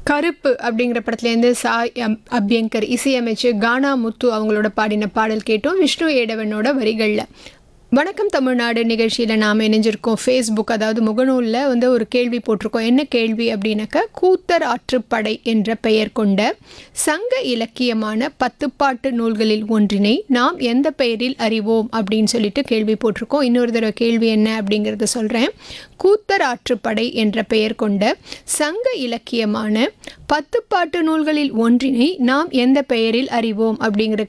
கருப்பு அப்படிங்கிற படத்துலேருந்து சாய் அம்- அபியங்கர் இசையமைச்சு கானா முத்து அவங்களோட பாடின பாடல் கேட்டோம் விஷ்ணு ஏடவனோட வரிகளில் வணக்கம் தமிழ்நாடு நிகழ்ச்சியில் நாம் இணைஞ்சிருக்கோம் ஃபேஸ்புக் அதாவது முகநூலில் வந்து ஒரு கேள்வி போட்டிருக்கோம் என்ன கேள்வி அப்படின்னாக்கா கூத்தர் ஆற்றுப்படை என்ற பெயர் கொண்ட சங்க இலக்கியமான பத்துப்பாட்டு நூல்களில் ஒன்றினை நாம் எந்த பெயரில் அறிவோம் அப்படின்னு சொல்லிட்டு கேள்வி போட்டிருக்கோம் இன்னொரு தடவை கேள்வி என்ன அப்படிங்கிறத சொல்கிறேன் கூத்தர் ஆற்றுப்படை என்ற பெயர் கொண்ட சங்க இலக்கியமான பத்துப்பாட்டு நூல்களில் ஒன்றினை நாம் எந்த பெயரில் அறிவோம் அப்படிங்கிற